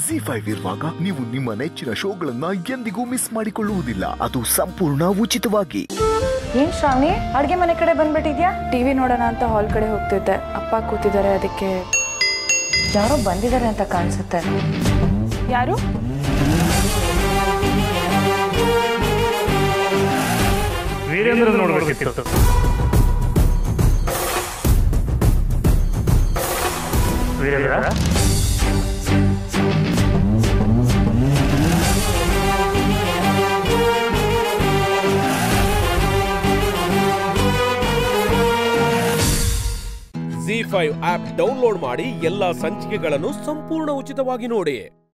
G five ಇರುವಾಗ ನೀವು ನಿಮ್ಮ ನೆಚ್ಚಿನ ಶೋಗಳನ್ನ ಎಂದಿಗೂ ಮಿಸ್ ಮಾಡಿಕೊಳ್ಳುವುದಿಲ್ಲ ಅದು ಸಂಪೂರ್ಣ ಉಚಿತವಾಗಿ ಏನ್ ಶ್ರಾವಣಿ ಅಡ್ಗೆ ಮನೆ ಕಡೆ ಬಂದ್ಬಿಟ್ಟಿದ್ಯಾ ಟಿವಿ ನೋಡೋಣ ಅಂತ ಹಾಲ್ ಕಡೆ ಹೋಗ್ತಿದ್ದೆ ಅಪ್ಪ ಕೂತಿದ್ದಾರೆ ಅದಕ್ಕೆ ಯಾರೋ ಬಂದಿದ್ದಾರೆ ಅಂತ ಕಾಣಿಸುತ್ತೆ ಯಾರು ವೀರೇಂದ್ರ ನೋಡ್ಬೇಕಿತ್ತು Virendra Zee five app download ಮಾಡಿ ಎಲ್ಲಾ ಸಂಚಿಕೆಗಳನ್ನು ಸಂಪೂರ್ಣ ಉಚಿತವಾಗಿ ನೋಡಿ